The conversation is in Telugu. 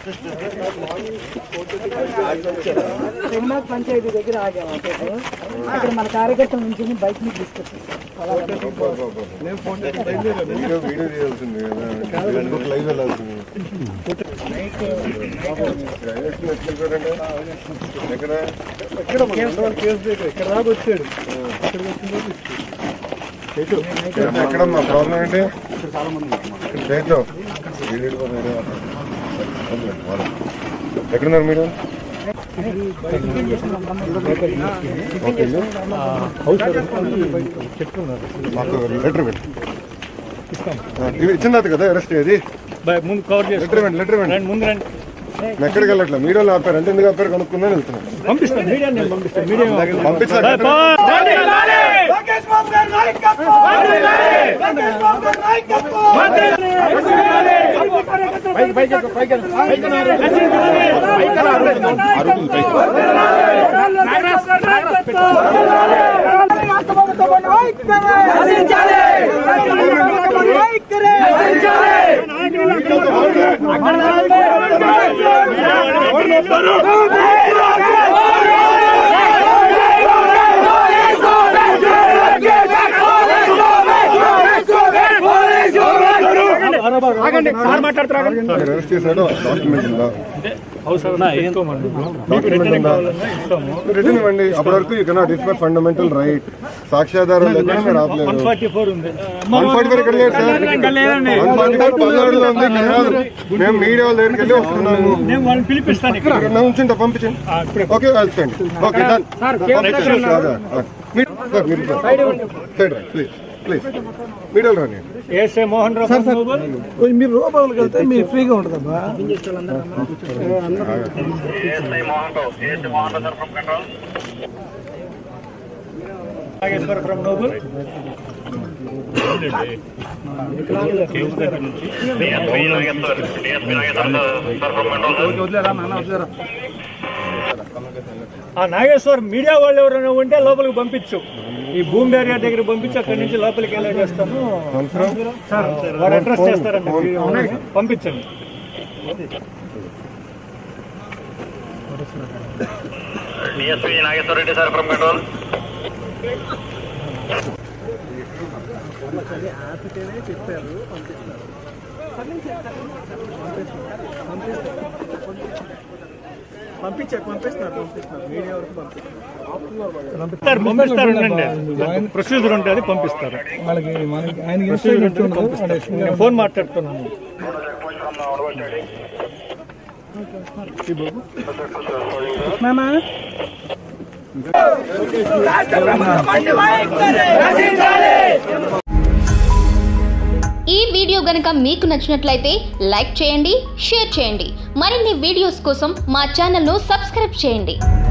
తిరుమల పంచాయతీ దగ్గర ఆగాము అటు. అక్కడ మన కార్యకర్తల నుంచి బైక్ మీద తీసుకొచ్చాం వీడియో వీడియో చేయాల్సింది కదా ఫేస్బుక్ లైవ్ వెళ్ళాల్సింది ఎక్కడ ఎక్కడ మా ప్రాబ్లం ఏంటి చేతిలో ఎక్కడున్నారు మీరు ఓకే మాకు లెటర్ పెట్టు ఇవి ఇచ్చిన తర్వాత కదా అరెస్ట్ అయ్యేది ముందు కవర్ చేసి లెటర్ ఇవ్వండి లెటర్ ఇవ్వండి ముందు రండి నేను ఎక్కడికి వెళ్ళట్లే మీడియాలో ఆపారు అంటే ఎందుకు ఆపారు కనుక్కుందని వెళ్తున్నాను పంపిస్తాను మీడియా నేను పంపిస్తాను మీడియా పంపించాలి ఆగండి సార్ మాట్లాడుతున్నారు మీరు అరెస్ట్ చేశాడు డాక్యుమెంట్ ఉందా అవసరం తీసుకోమండి డాక్యుమెంట్ ఉందా రిటర్న్ ఇవ్వండి అప్పటి వరకు you cannot it's my fundamental right సాక్ష్యాధారం లేకుండా మీరు ఆపలేదు వన్ ఫార్టీ ఫోర్ ఉంది వన్ ఫార్టీ ఫోర్ ఇక్కడ లేదు సార్ వన్ ఫార్టీ ఫోర్ పల్నాడులో ఉంది ఇక్కడ కాదు మేము మీడియా వాళ్ళ దగ్గరికి వెళ్ళి వస్తున్నాము నేను వాళ్ళని పిలిపిస్తాను ఇక్కడ ఇక్కడ నా ఉంచుంటా పంపించండి ఓకే వెళ్తాండి ఓకే డన్ మీరు సైడ్ ప్లీజ్ ప్లీజ్ మీడియాలో రాని ఏఎస్ఐ మోహన్ రావు నోబుల్ మీరు లోపలికి వెళ్తే మీరు ఫ్రీగా ఉంటుందమ్మా నాగేశ్వర ఫ్రమ్ నోబుల్ ఆ నాగేశ్వర్ మీడియా వాళ్ళు ఎవరైనా ఉంటే లోపలికి పంపించు ఈ భూమి ఏరియా దగ్గర పంపించి అక్కడి నుంచి లోపలికి ఎలా చేస్తాను సార్ వాడు అడ్రస్ చేస్తారండి వీడియో వాళ్ళని. పంపించండి DSP Nageswara Reddy sir from control sir పంపిస్తారు ప్రొసీజర్ ఉంటుంది పంపిస్తారు వాళ్ళకి మనకి ఆయన ప్రొసీజర్ ఉంటుంది పంపిస్తారు నేను ఫోన్ మాట్లాడుతున్నాను ఈ వీడియో గనుక మీకు నచ్చినట్లయితే లైక్ చేయండి షేర్ చేయండి మరిన్ని వీడియోస్ కోసం మా ఛానల్ను సబ్స్క్రైబ్ చేయండి